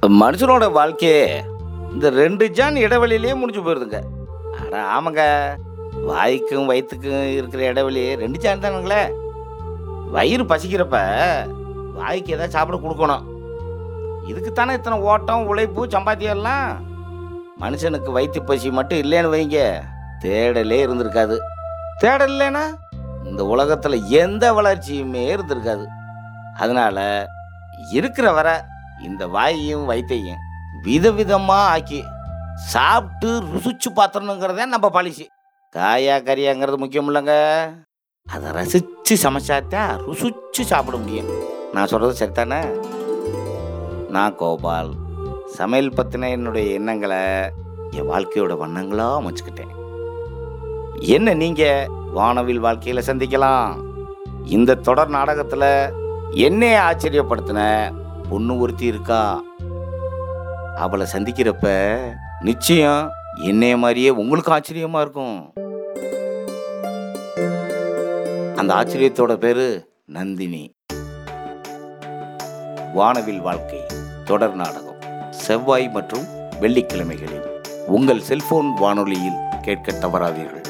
மனுஷனோட வாழ்க்கையே இந்த ரெண்டு ஜான் இடைவெளியிலேயே முடிஞ்சு போயிருதுங்க அட ஆமாங்க வாய்க்கும் வயிற்றுக்கும் இருக்கிற இடைவெளி ரெண்டு ஜான் தானுங்களே வயிறு பசிக்கிறப்ப வாய்க்கு ஏதாவது சாப்பிட கொடுக்கணும் இதுக்கு தானே இத்தனை ஓட்டம் உழைப்பு சம்பாத்தியம் எல்லாம் மனுஷனுக்கு வயிற்று பசி மட்டும் இல்லைன்னு வைங்க தேடலே இருந்திருக்காது தேடல் இல்லைன்னா இந்த உலகத்தில் எந்த வளர்ச்சியுமே இருந்திருக்காது அதனால இருக்கிற வர இந்த வாயையும் வயிற்றையும் விதவிதமாக ஆக்கி சாப்பிட்டு ருசிச்சு பார்த்துடணுங்கிறதே நம்ம பாலிசி காயா கறியாங்கிறது முக்கியம் இல்லைங்க அதை ரசித்து சமைச்சாத்தான் ருசிச்சு சாப்பிட முடியும் நான் சொல்கிறது சரிதானே நான் கோபால் சமையல் பற்றின என்னுடைய எண்ணங்களை என் வாழ்க்கையோட வண்ணங்களாக அமைச்சுக்கிட்டேன் என்ன நீங்கள் வானவில் வாழ்க்கையில் சந்திக்கலாம் இந்த தொடர் நாடகத்தில் என்னைய ஆச்சரியப்படுத்தின பொண்ணு ஒருத்தி இருக்கா அவளை சந்திக்கிறப்ப நிச்சயம் என்னைய மாதிரியே உங்களுக்கு ஆச்சரியமா இருக்கும் அந்த ஆச்சரியத்தோட பேரு நந்தினி வானவில் வாழ்க்கை தொடர் நாடகம் செவ்வாய் மற்றும் வெள்ளிக்கிழமைகளில் உங்கள் செல்போன் வானொலியில் கேட்க தவறாதீர்கள்